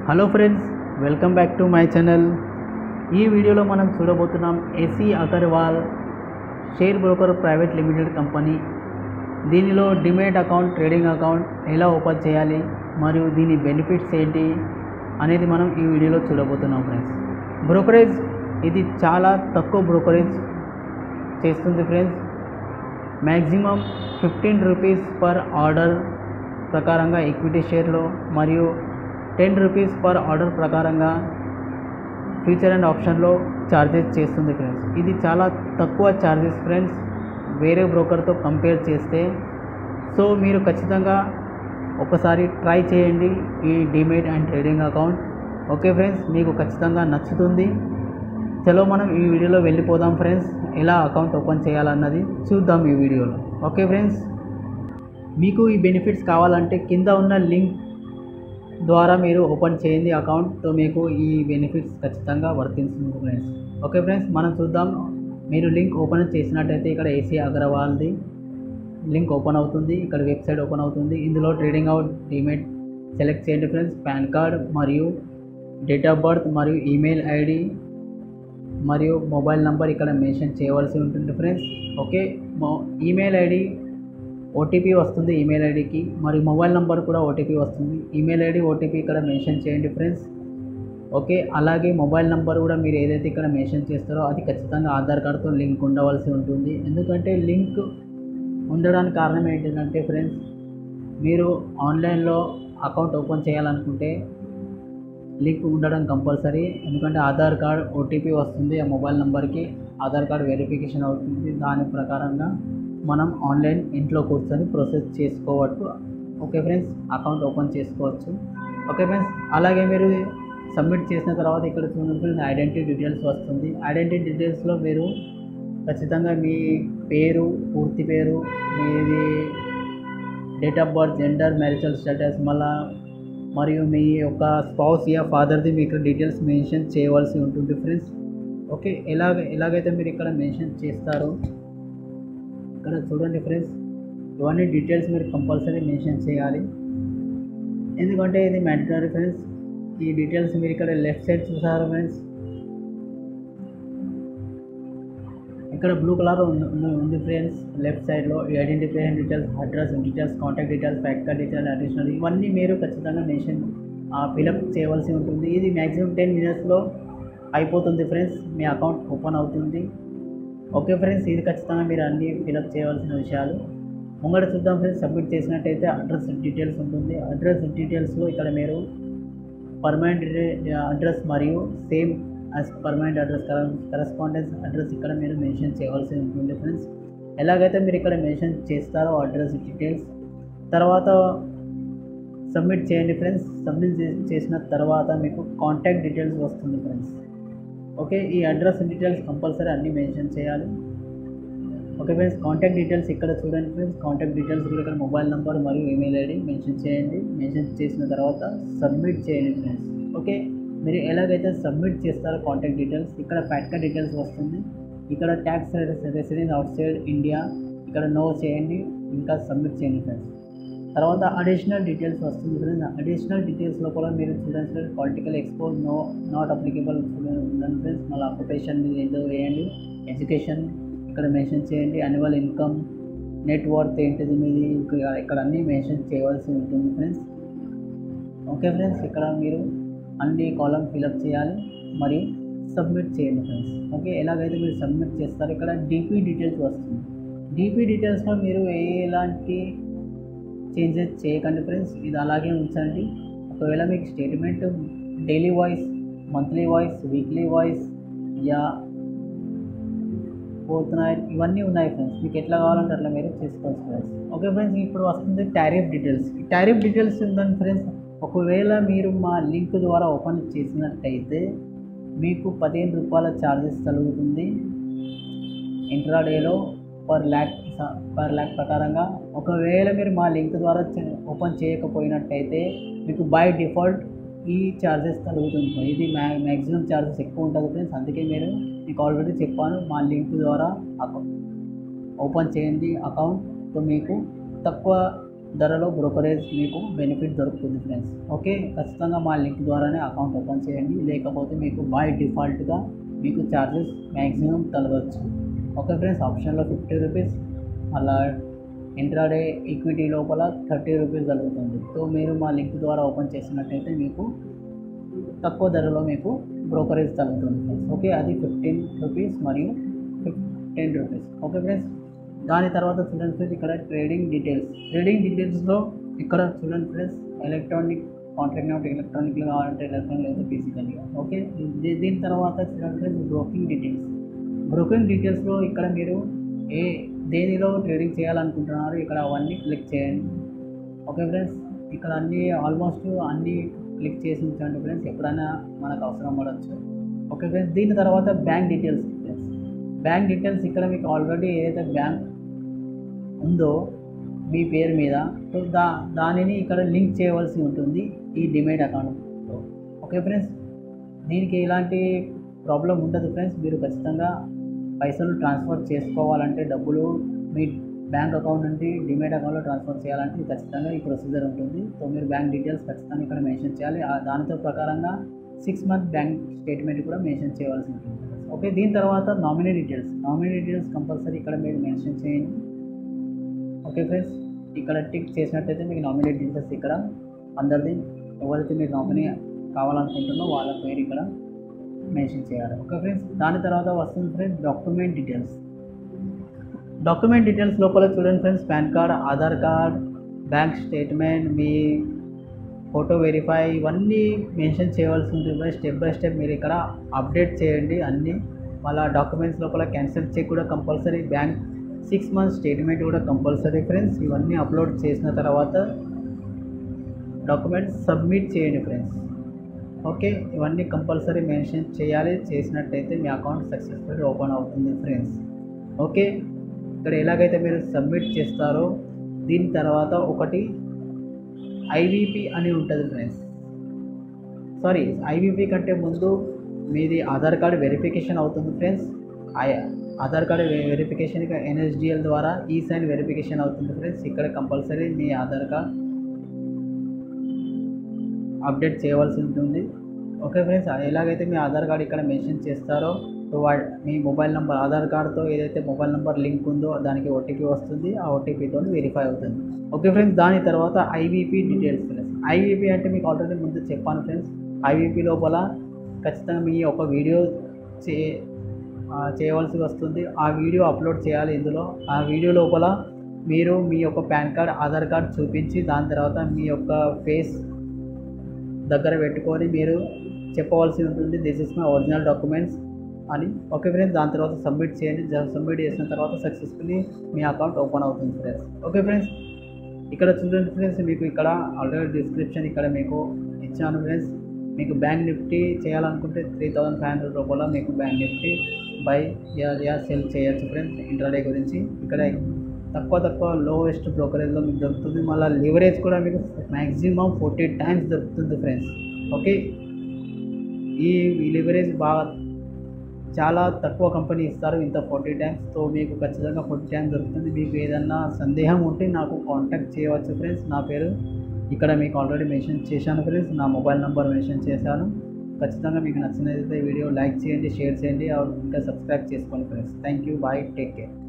hello friends welcome back to my channel ఈ వీడియోలో మనం చూడబోతున్నాం AC Agarwal share broker private limited company దీనిలో డిమేట్ అకౌంట్ ట్రేడింగ్ అకౌంట్ ఎలా ఓపెన్ చేయాలి మరియు దీని బెనిఫిట్స్ ఏంటి అనేది మనం ఈ వీడియోలో చూడబోతున్నాం ఫ్రెండ్స్ బ్రోకరేజ్ ఇది చాలా తక్కువ బ్రోకరేజ్ చేస్తుంది friends maximum fifteen rupees per order ప్రకారంగా ఈక్విటీ షేర్లో మరియు టెన్ రూపీస్ పర్ ఆర్డర్ ప్రకారంగా ఫ్యూచర్ అండ్ ఆప్షన్లో ఛార్జెస్ చేస్తుంది ఫ్రెండ్స్ ఇది చాలా తక్కువ ఛార్జెస్ ఫ్రెండ్స్ వేరే బ్రోకర్తో కంపేర్ చేస్తే సో మీరు ఖచ్చితంగా ఒకసారి ట్రై చేయండి ఈ demat and trading account okay friends మీకు ఖచ్చితంగా నచ్చుతుంది చలో మనం ఈ వీడియోలో వెళ్ళిపోదాం ఫ్రెండ్స్ ఎలా అకౌంట్ ఓపెన్ చేయాలన్నది చూద్దాం ఈ వీడియోలో ఓకే ఫ్రెండ్స్ మీకు ఈ బెనిఫిట్స్ కావాలంటే కింద ఉన్న లింక్ ద్వారా మీరు ఓపెన్ చేయండి అకౌంట్తో మీకు ఈ బెనిఫిట్స్ ఖచ్చితంగా వర్తిస్తుంది ఫ్రెండ్స్ ఓకే ఫ్రెండ్స్ మనం చూద్దాం మీరు లింక్ ఓపెన్ చేసినట్టయితే ఇక్కడ ఏసీ అగ్రవాల్ది లింక్ ఓపెన్ అవుతుంది ఇక్కడ వెబ్సైట్ ఓపెన్ అవుతుంది ఇందులో ట్రేడింగ్ అవుట్ డిమేట్ సెలెక్ట్ చేయండి ఫ్రెండ్స్ పాన్ కార్డ్ మరియు డేట్ ఆఫ్ బర్త్ మరియు ఈమెయిల్ ఐడి మరియు మొబైల్ నంబర్ ఇక్కడ మెన్షన్ చేయవలసి ఉంటుంది ఫ్రెండ్స్ ఓకే మో ఈమెయిల్ ఐడి ఓటీపీ వస్తుంది ఈమెయిల్ ఐడికి మరియు మొబైల్ నంబర్ కూడా ఓటీపీ వస్తుంది ఈమెయిల్ ఐడి ఓటీపీ ఇక్కడ మెన్షన్ చేయండి ఫ్రెండ్స్ ఓకే అలాగే మొబైల్ నంబర్ కూడా మీరు ఏదైతే ఇక్కడ మెన్షన్ చేస్తారో అది ఖచ్చితంగా ఆధార్ కార్డ్తో లింక్ ఉండవలసి ఉంటుంది ఎందుకంటే లింక్ ఉండడానికి కారణం ఏంటంటే ఫ్రెండ్స్ మీరు ఆన్లైన్లో అకౌంట్ ఓపెన్ చేయాలనుకుంటే లింక్ ఉండడం కంపల్సరీ ఎందుకంటే ఆధార్ కార్డ్ ఓటీపీ వస్తుంది ఆ మొబైల్ నెంబర్కి ఆధార్ కార్డ్ వెరిఫికేషన్ అవుతుంది దాని ప్రకారంగా మనం ఆన్లైన్ ఇంట్లో కూర్చొని ప్రాసెస్ చేసుకోవచ్చు ఓకే ఫ్రెండ్స్ అకౌంట్ ఓపెన్ చేసుకోవచ్చు ఓకే ఫ్రెండ్స్ అలాగే మీరు సబ్మిట్ చేసిన తర్వాత ఇక్కడ చూడండి ఫ్రెండ్స్ ఐడెంటిటీ డీటెయిల్స్ వస్తుంది ఐడెంటిటీ డీటెయిల్స్లో మీరు ఖచ్చితంగా మీ పేరు పూర్తి పేరు మీది date of birth gender marital status మళ్ళా మరియు మీ యొక్క స్పౌస్ యా ఫాదర్ది మీకు డీటెయిల్స్ మెన్షన్ చేయవలసి ఉంటుంది ఫ్రెండ్స్ ఓకే ఎలాగ ఎలాగైతే మీరు ఇక్కడ మెన్షన్ చేస్తారో ఇక్కడ చూడండి ఫ్రెండ్స్ ఇవన్నీ డీటెయిల్స్ మీరు కంపల్సరీ మెన్షన్ చేయాలి ఎందుకంటే ఇది మ్యాండటరీ ఫ్రెండ్స్ ఈ డీటెయిల్స్ మీరు ఇక్కడ లెఫ్ట్ సైడ్ చూసారు ఫ్రెండ్స్ ఇక్కడ బ్లూ కలర్ ఉంది ఉంది- ఉంది ఫ్రెండ్స్ లెఫ్ట్ సైడ్లో identification details address details contact details FATCA details additional ఇవన్నీ మీరు ఖచ్చితంగా మెన్షన్ ఫిలప్ చేయవలసి ఉంటుంది ఇది మ్యాక్సిమం టెన్ మినిట్స్లో అయిపోతుంది ఫ్రెండ్స్ మీ అకౌంట్ ఓపెన్ అవుతుంది ఓకే ఫ్రెండ్స్ ఇది ఖచ్చితంగా మీరు అన్నీ ఫిలప్ చేయవలసిన విషయాలు ముంగట చూద్దాం ఫ్రెండ్స్ సబ్మిట్ చేసినట్టయితే అడ్రస్ డీటెయిల్స్ ఉంటుంది అడ్రస్ డీటెయిల్స్లో ఇక్కడ మీరు పర్మనెంట్ అడ్రస్ మరియు same as permanent address correspondence address ఇక్కడ మీరు మెన్షన్ చేయవలసి ఉంటుంది ఫ్రెండ్స్ ఎలాగైతే మీరు ఇక్కడ మెన్షన్ చేస్తారో అడ్రస్ డీటెయిల్స్ తర్వాత సబ్మిట్ చేయండి ఫ్రెండ్స్ సబ్మిట్ చేసిన తర్వాత మీకు కాంటాక్ట్ డీటెయిల్స్ వస్తుంది ఫ్రెండ్స్ ఓకే ఈ అడ్రస్ డీటెయిల్స్ కంపల్సరీ అన్నీ మెన్షన్ చేయాలి ఓకే ఫ్రెండ్స్ కాంటాక్ట్ డీటెయిల్స్ ఇక్కడ చూడండి ఫ్రెండ్స్ కాంటాక్ట్ డీటెయిల్స్ కూడా ఇక్కడ మొబైల్ నెంబర్ మరియు ఈమెయిల్ ఐడి మెన్షన్ చేయండి మెన్షన్ చేసిన తర్వాత సబ్మిట్ చేయండి ఫ్రెండ్స్ ఓకే మీరు ఎలాగైతే సబ్మిట్ చేస్తారో కాంటాక్ట్ డీటెయిల్స్ ఇక్కడ ఫ్యాట్కా డీటెయిల్స్ వస్తుంది ఇక్కడ tax residence outside India ఇక్కడ నో చేయండి ఇంకా సబ్మిట్ చేయండి ఫ్రెండ్స్ తర్వాత అడిషనల్ డీటెయిల్స్ వస్తుంది ఫ్రెండ్స్ అడిషనల్ డీటెయిల్స్ లోపల మీరు చూడండి friends political expose no not applicable ఉండండి ఫ్రెండ్స్ మళ్ళీ ఆక్యుపేషన్ ఏదో వేయండి ఎడ్యుకేషన్ ఇక్కడ మెన్షన్ చేయండి యాన్యువల్ ఇన్కమ్ నెట్ వర్త్ ఏంటిది మీది ఇక్కడ ఇక్కడ అన్నీ మెన్షన్ చేయవలసి ఉంటుంది ఫ్రెండ్స్ ఓకే ఫ్రెండ్స్ ఇక్కడ మీరు అన్ని కాలం ఫిలప్ చేయాలి మరియు సబ్మిట్ చేయండి ఫ్రెండ్స్ ఓకే ఎలాగైతే మీరు సబ్మిట్ చేస్తారో ఇక్కడ డీపీ డీటెయిల్స్ వస్తుంది డీపీ డీటెయిల్స్లో మీరు ఎలాంటి చేంజెస్ చేయకండి ఫ్రెండ్స్ ఇది అలాగే ఉంచండి ఒకవేళ మీకు statement daily voice monthly voice weekly voice యా ఫోర్త్ నైట్ ఇవన్నీ ఉన్నాయి ఫ్రెండ్స్ మీకు ఎట్లా కావాలంటే అట్లా మీరు చేసుకోవచ్చు ఫ్రెండ్స్ ఓకే ఫ్రెండ్స్ ఇప్పుడు వస్తుంది టారిఫ్ డీటెయిల్స్ ఈ టారిఫ్ డీటెయిల్స్ ఉందండి ఫ్రెండ్స్ ఒకవేళ మీరు మా లింక్ ద్వారా ఓపెన్ చేసినట్టయితే మీకు పదిహేను రూపాయల ఛార్జెస్ కలుగుతుంది ఇంట్రాడేలో పర్ ల్యాక్ పర్ ల్యాక్ ప్రకారంగా ఒకవేళ మీరు మా లింక్ ద్వారా చే- ఓపెన్ చేయకపోయినట్టయితే మీకు బై డిఫాల్ట్ ఈ ఛార్జెస్ కలుగుతుంది ఇది మ్యా మ్యాక్సిమం ఛార్జెస్ ఎక్కువ ఉంటుంది ఫ్రెండ్స్ అందుకే మీరు మీకు ఆల్రెడీ చెప్పాను మా లింక్ ద్వారా అకౌంట్ ఓపెన్ చేయండి అకౌంట్ సో మీకు తక్కువ ధరలో బ్రోకరేజ్ మీకు బెనిఫిట్ దొరుకుతుంది ఫ్రెండ్స్ ఓకే ఖచ్చితంగా మా లింక్ ద్వారానే అకౌంట్ ఓపెన్ చేయండి లేకపోతే మీకు బై డిఫాల్ట్గా మీకు ఛార్జెస్ మ్యాక్సిమం తలగచ్చు ఓకే ఫ్రెండ్స్ ఆప్షన్లో ఫిఫ్టీ రూపీస్ అలా ఇంట్రాడే ఈక్విటీ లోపల థర్టీ రూపీస్ జరుగుతుంది సో మీరు మా లింక్ ద్వారా ఓపెన్ చేసినట్టయితే మీకు తక్కువ ధరలో మీకు బ్రోకరేజ్ తగ్గుతుంది ఫ్రెండ్స్ ఓకే అది ఫిఫ్టీన్ రూపీస్ మరియు టెన్ రూపీస్ ఓకే ఫ్రెండ్స్ దాని తర్వాత చూడండి ఫ్రెండ్స్ ఇక్కడ ట్రేడింగ్ డీటెయిల్స్ ట్రేడింగ్ డీటెయిల్స్లో ఇక్కడ చూడండి ఫ్రెండ్స్ ఎలక్ట్రానిక్ కాంట్రాక్ట్ నోట్ ఎలక్ట్రానిక్గా కావాలంటే ఎలక్ట్రానిక్ లేదా ఫిజికల్గా ఓకే దీ- దీని తర్వాత చూడండి ఫ్రెండ్స్ బ్రోకింగ్ డీటెయిల్స్ బ్రోకింగ్ డీటెయిల్స్లో ఇక్కడ మీరు ఏ దేనిలో ట్రేడింగ్ చేయాలనుకుంటున్నారో ఇక్కడ అవన్నీ క్లిక్ చేయండి ఓకే ఫ్రెండ్స్ ఇక్కడ అన్ని ఆల్మోస్ట్ అన్ని క్లిక్ చేసి ఉంచండి ఫ్రెండ్స్ ఎప్పుడైనా మనకు అవసరం పడవచ్చు ఓకే ఫ్రెండ్స్ దీని తర్వాత bank details friends bank details ఇక్కడ మీకు ఆల్రెడీ ఏదైతే బ్యాంక్ ఉందో మీ పేరు మీద సో దా దానిని ఇక్కడ లింక్ చేయవలసి ఉంటుంది ఈ డిమేట్ అకౌంట్తో ఓకే ఫ్రెండ్స్ దీనికి ఎలాంటి ప్రాబ్లం ఉండదు ఫ్రెండ్స్ మీరు ఖచ్చితంగా పైసలు ట్రాన్స్ఫర్ చేసుకోవాలంటే డబ్బులు మీ బ్యాంక్ అకౌంట్ నుండి డిమేట్ అకౌంట్లో ట్రాన్స్ఫర్ చేయాలంటే ఇది ఖచ్చితంగా ఈ ప్రొసీజర్ ఉంటుంది సో మీరు బ్యాంక్ డీటెయిల్స్ ఖచ్చితంగా ఇక్కడ మెన్షన్ చేయాలి ఆ దానితో ప్రకారంగా సిక్స్ మంత్ బ్యాంక్ స్టేట్మెంట్ కూడా మెన్షన్ చేయవలసి ఉంటుంది ఓకే దీని తర్వాత nominee details nominee details compulsory ఇక్కడ మీరు మెన్షన్ చేయండి ఓకే ఫ్రెండ్స్ ఇక్కడ టిక్ చేసినట్టయితే మీకు నామినీ డీటెయిల్స్ ఇక్కడ అందరిది ఎవరైతే మీరు నామినీ కావాలనుకుంటున్నో వాళ్ళ పేరు ఇక్కడ మెన్షన్ చేయాలి ఓకే ఫ్రెండ్స్ దాని తర్వాత వస్తుంది friends document details document details లోపల చూడండి friends PAN card Aadhaar card bank statement మీ ఫోటో వెరిఫై ఇవన్నీ మెన్షన్ చేయవలసి ఉంటుంది స్టెప్ బై స్టెప్ మీరు ఇక్కడ అప్డేట్ చేయండి అన్నీ మళ్ళీ డాక్యుమెంట్స్ లోపల క్యాన్సిల్ చెక్ కూడా compulsory bank six months statement కూడా కంపల్సరీ ఫ్రెండ్స్ ఇవన్నీ అప్లోడ్ చేసిన తర్వాత డాక్యుమెంట్స్ సబ్మిట్ చేయండి ఫ్రెండ్స్ ఓకే ఇవన్నీ కంపల్సరీ మెన్షన్ చేయాలి చేసినట్టయితే మీ అకౌంట్ సక్సెస్ఫుల్ ఓపెన్ అవుతుంది ఫ్రెండ్స్ ఓకే ఇక్కడ ఎలాగైతే మీరు సబ్మిట్ చేస్తారో దీని తర్వాత ఒకటి ఐవీపీ అని ఉంటుంది ఫ్రెండ్స్ సారీ ఐవీపీ కంటే ముందు మీది ఆధార్ కార్డ్ వెరిఫికేషన్ అవుతుంది friends Aadhaar card verification NSDL ద్వారా ఈ సైన్ వెరిఫికేషన్ అవుతుంది ఫ్రెండ్స్ ఇక్కడ కంపల్సరీ మీ ఆధార్ కార్డ్ అప్డేట్ చేయవలసి ఉంటుంది ఓకే ఫ్రెండ్స్ ఎలాగైతే మీ ఆధార్ కార్డ్ ఇక్కడ మెన్షన్ చేస్తారో సో వా మీ మొబైల్ నెంబర్ ఆధార్ కార్డ్తో ఏదైతే మొబైల్ నెంబర్ లింక్ ఉందో దానికి ఓటీపీ వస్తుంది ఆ ఓటీపీతో వెరిఫై అవుతుంది ఓకే ఫ్రెండ్స్ దాని తర్వాత ఐవీపీ డీటెయిల్స్ ఫ్రెండ్స్ ఐవీపీ అంటే మీకు ఆల్రెడీ ముందు చెప్పాను ఫ్రెండ్స్ ఐవీపీ లోపల ఖచ్చితంగా మీ ఒక వీడియో చే ఆ, చేయవలసి వస్తుంది ఆ వీడియో అప్లోడ్ చేయాలి ఇందులో ఆ వీడియో లోపల మీరు మీ యొక్క పాన్ కార్డ్ ఆధార్ కార్డ్ చూపించి దాని తర్వాత మీ యొక్క ఫేస్ దగ్గర పెట్టుకొని మీరు చెప్పవలసి ఉంటుంది this is my original documents అని ఓకే ఫ్రెండ్స్ దాని తర్వాత సబ్మిట్ చేయండి సబ్మిట్ చేసిన తర్వాత సక్సెస్ఫుల్లీ మీ అకౌంట్ ఓపెన్ అవుతుంది ఫ్రెండ్స్ ఓకే ఫ్రెండ్స్ ఇక్కడ చూడండి ఫ్రెండ్స్ మీకు ఇక్కడ ఆల్రెడీ డిస్క్రిప్షన్ ఇక్కడ మీకు ఇచ్చాను ఫ్రెండ్స్ మీకు బ్యాంక్ నిఫ్టీ చేయాలనుకుంటే త్రీ థౌజండ్ ఫైవ్ హండ్రెడ్ రూపాయల మీకు బ్యాంక్ నిఫ్టీ బై యా యా సెల్ చేయొచ్చు ఫ్రెండ్స్ ఇంటర్డే గురించి ఇక్కడ తక్కువ తక్కువ లోయెస్ట్ బ్రోకరేజ్లో మీకు దొరుకుతుంది మళ్ళీ లివరేజ్ కూడా మీకు మ్యాక్సిమం ఫోర్టీ టైమ్స్ దొరుకుతుంది ఫ్రెండ్స్ ఓకే ఈ లివరేజ్ బాగా చాలా తక్కువ కంపెనీ ఇస్తారు ఇంత ఫార్టీ టైమ్స్ సో మీకు ఖచ్చితంగా ఫార్టీ టైమ్స్ దొరుకుతుంది మీకు ఏదన్నా సందేహం ఉంటే నాకు కాంటాక్ట్ చేయవచ్చు ఫ్రెండ్స్ నా పేరు ఇక్కడ మీకు ఆల్రెడీ మెన్షన్ చేశాను ఫ్రెండ్స్ నా మొబైల్ నెంబర్ మెన్షన్ చేశాను ఖచ్చితంగా మీకు నచ్చినట్లయితే వీడియో లైక్ చేయండి షేర్ చేయండి ఇంకా సబ్స్క్రైబ్ చేసుకోండి friends thank you bye take care